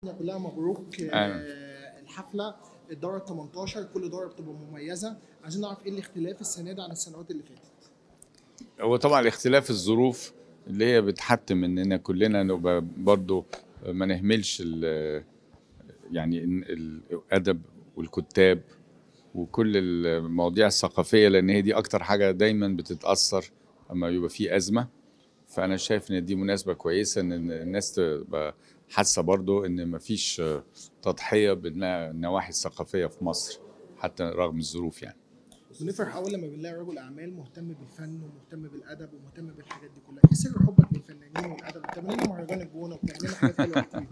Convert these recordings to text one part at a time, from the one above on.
كلها مبروك آه، أهلا. الحفله الدوره ال 18 كل دوره بتبقى مميزه عايزين نعرف ايه الاختلاف السنه دي عن السنوات اللي فاتت هو طبعا الاختلاف الظروف اللي هي بتحتم اننا كلنا نبقى برضو ما نهملش ال- يعني إن الادب والكتاب وكل المواضيع الثقافيه لان هي دي اكتر حاجه دايما بتتاثر اما يبقى في ازمه فانا شايف ان دي مناسبه كويسه ان الناس تبقى حاسه برضو ان مفيش تضحيه بالنواحي الثقافيه في مصر حتى رغم الظروف يعني بنفرح اول لما بنلاقي رجل اعمال مهتم بالفن ومهتم بالادب ومهتم بالحاجات دي كلها ايه سر حبك للفنانين والادب بتعمل لنا مهرجان الجونه وبتعمل لنا حاجات حلوه كتير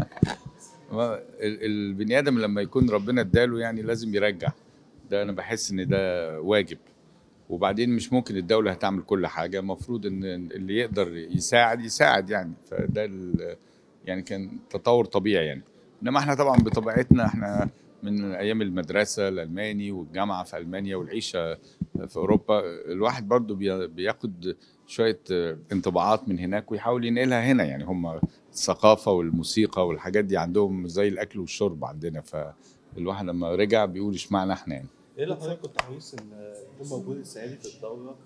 هو ال- البني ادم لما يكون ربنا اداله يعني لازم يرجع ده انا بحس ان ده واجب وبعدين مش ممكن الدوله هتعمل كل حاجه المفروض ان اللي يقدر يساعد يساعد يعني فده ال- يعني كان تطور طبيعي يعني انما احنا طبعا بطبيعتنا احنا من ايام المدرسه الالماني والجامعه في المانيا والعيشه في اوروبا الواحد برضو بي- بياخد شويه انطباعات من هناك ويحاول ينقلها هنا يعني هم الثقافه والموسيقى والحاجات دي عندهم زي الاكل والشرب عندنا فالواحد لما رجع بيقول اشمعنى احنا يعني ايه اللي حضرتك كنت حريص ان يكون موجود السنه دي في الدوره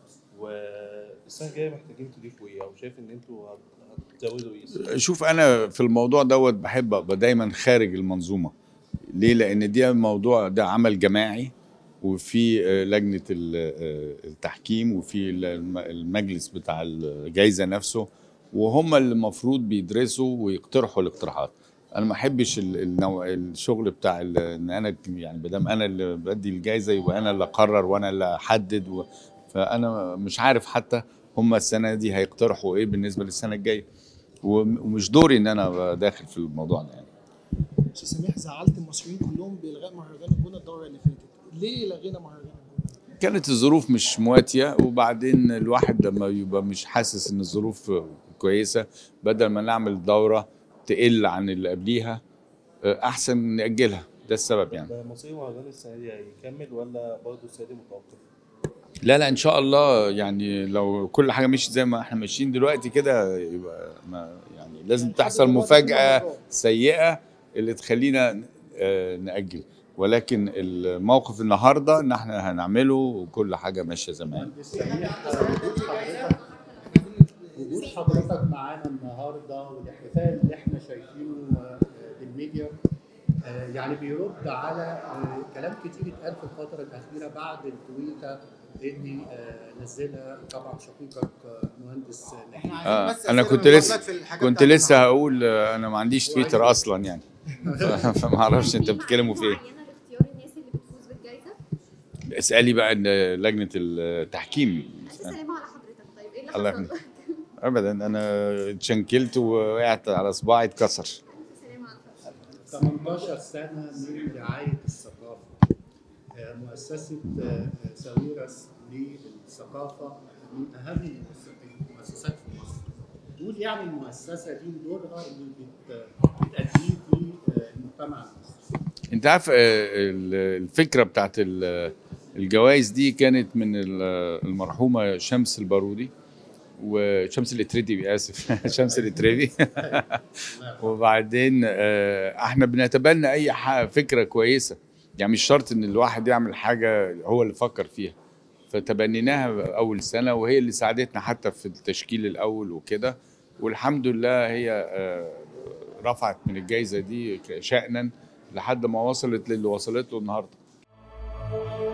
والسنه الجايه محتاجين تضيفوا ايه او شايف ان انتوا هت- هتزودوا ايه؟ شوف انا في الموضوع دوت بحب ابقى دايما خارج المنظومه ليه لان دي موضوع ده عمل جماعي وفي آه، لجنه ال- آه، التحكيم وفي الم- المجلس بتاع الجائزه نفسه وهم اللي المفروض بيدرسوا ويقترحوا الاقتراحات انا ما احبش ال- النوع الشغل بتاع ال- ان انا يعني بدام انا اللي بدي الجائزه يبقى انا اللي اقرر وانا اللي احدد و... فانا مش عارف حتى هم السنه دي هيقترحوا ايه بالنسبه للسنه الجايه وم- ومش دوري ان انا ابقى داخل في الموضوع ده يعني استاذ سميح زعلت المصريين كلهم بالغاء مهرجان الجونه الدوره اللي فاتت ليه لغينا مهرجان الجونه كانت الظروف مش مواتيه وبعدين الواحد لما يبقى مش حاسس ان الظروف كويسه بدل ما نعمل دوره تقل عن اللي قبليها احسن ناجلها ده السبب يعني ده مصير مهرجان السنه دي هيكمل ولا برضه السنه دي متوقف؟ لا لا ان شاء الله يعني لو كل حاجه مشيت زي ما احنا ماشيين دلوقتي كده يبقى ما يعني لازم يعني تحصل لحد دلوقتي مفاجاه في مهرجان. سيئه اللي تخلينا آه، ناجل ولكن الموقف النهارده ان احنا هنعمله وكل حاجه ماشيه زي ما هي مهندس سميح وجود حضرتك وجود حضرتك معانا النهارده والاحتفال اللي احنا شايفينه آه، بالميديا آه، يعني بيرد على آه، كلام كتير اتقال في الفتره الاخيره بعد التويته اللي آه، نزلها طبعا شقيقك آه، مهندس نجيب آه انا كنت لسه كنت لسه هقول آه، انا ما عنديش تويتر اصلا يعني ف- فما اعرفش انت بتتكلموا في ايه معينه لاختيار الناس اللي بتفوز بالجائزه اسالي بقى إن لجنه التحكيم الف سلامه على حضرتك طيب ايه اللي الله حصل؟ يحميك. ابدا انا اتشنكلت ووقعت على صباعي اتكسر الف سلامه على حضرتك 18 سنة من رعاية الثقافة آه، مؤسسة آه، ساويرس للثقافة من أهم المؤسس- المؤسسات في مصر. نقول يعني المؤسسة دي دورها اللي بت- بتأديه في آه، المجتمع المصري. انت عارف آه، ال- الفكره بتاعت ال- الجوائز دي كانت من ال- المرحومه شمس البارودي وشمس الاتريدي اسف شمس الاتريدي وبعدين آه، احنا بنتبنى اي ح- فكره كويسه يعني مش شرط ان الواحد يعمل حاجه هو اللي فكر فيها فتبنيناها اول سنه وهي اللي ساعدتنا حتى في التشكيل الاول وكده والحمد لله هي آه، رفعت من الجائزه دي شأنا لحد ما وصلت للي وصلت له النهارده